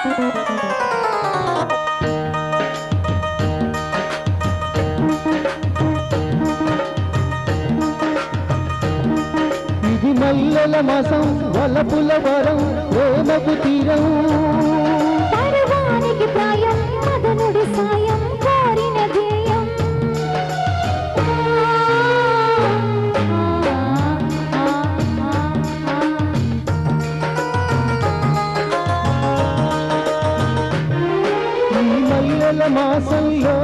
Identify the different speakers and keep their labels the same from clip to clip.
Speaker 1: ఇది మల్లెల మాసం వలపుల వరం ప్రేమకు తీరం
Speaker 2: పరువానికి ప్రాయం మదనుడి సాయం కోరిన ధ్యేయం
Speaker 1: ఈ మల్లెల మాసంలో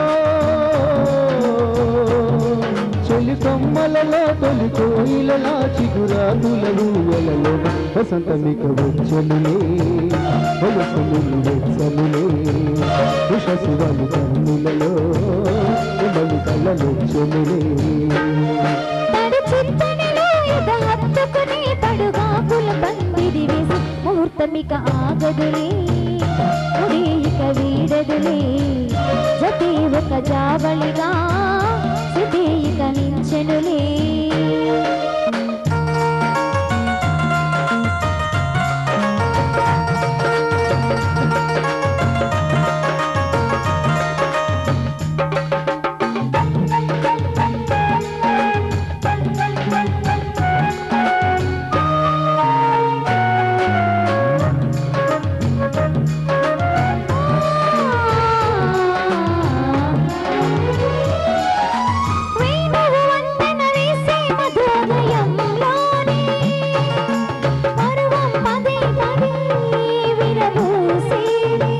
Speaker 1: చెలి కొమ్మలలో తొలి కోయిలలా చిగురాకులను ఎలలో వసంతమిక వచ్చనులే వలసములు వెచ్చనులే ఉషసువలు కన్నులలో ఉమలు కళ్ళలొచ్చనులే
Speaker 2: తడి చిత్తనిలో ఎద హత్తుకుని తడుగాకుల పందిరి వేసి ముహూర్తమిక ఆగదులే ముడి ఇక వీడదులే జతి ఒక జావళిగా సిద్ధి ఇక నించెనులే వేణువు వంతెన వేసే మధురలయంలోనే పరువం పదే పదే విరబూసేనే.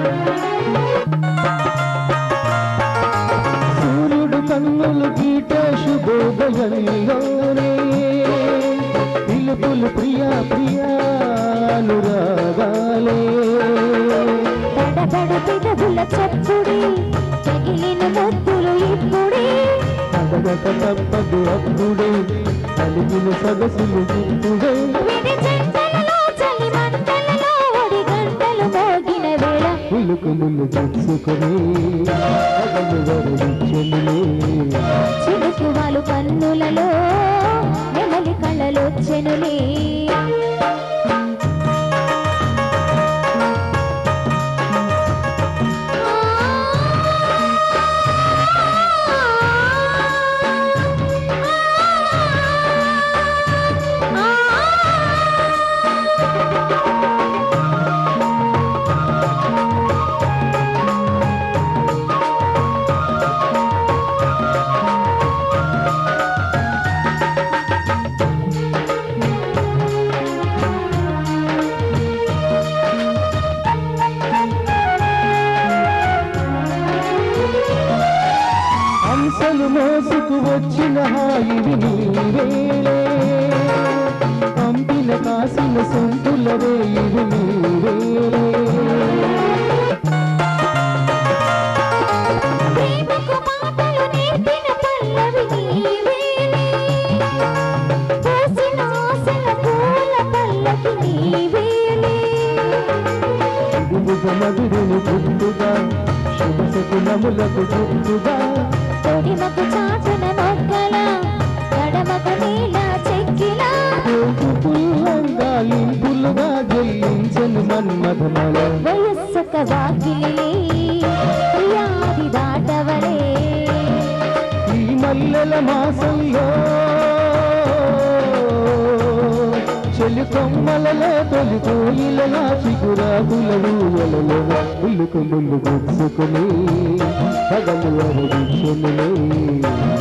Speaker 1: సూర్యుడు కన్నులు గీటే శుభోదయంలోనే పిలుపులు ప్రియా ప్రియానురాగాలే
Speaker 2: తడబడు పెదవుల చప్పుడే తగిలిన ముద్దులు ఇప్పుడే
Speaker 1: అదగక తప్పదు అప్పుడే కలిగిన సొగసులు ఇప్పుడే
Speaker 2: విడి చెంతలలో చలి మంటలలో ఒడి గంటలు మోగిన వేళ
Speaker 1: పులుకులు తెచ్చుకొని అగలు వరవిచ్చనులే
Speaker 2: చిలుకువాలు కన్నులలో నెమలి కళ్ళలొచ్చెనులే
Speaker 1: అంశలు మోసుకు వచ్చిన హాయివి నీవేలే పంపిన కాసిన సొంతుల వేయివి నీవేలే
Speaker 2: ప్రేమకు మాటలు నేర్పిన పల్లవి నీవేలే కోసిన ఆశల పూల పల్లకి నీవేలే
Speaker 1: ఇడుగుగ మధురుని గుర్తుగా శుభశకునములకు గుర్తుగా
Speaker 2: తొడిమకు చాటున మొగ్గల గడమకు నీల చెక్కిల
Speaker 1: పోగు పుల్లంగా లింపులుగా జల్లించను మన్మథమల
Speaker 2: వయస్సొక వాకిలి ప్రియాది దాటవలే
Speaker 1: ఈ మల్లెల మాసంలో చెలి కొమ్మలలో తొలి కోయిలలా చిగురాకుల ఊయలలో ఉల్లుకు ముల్లు గుచ్చుకుని పగలు అరవించనులే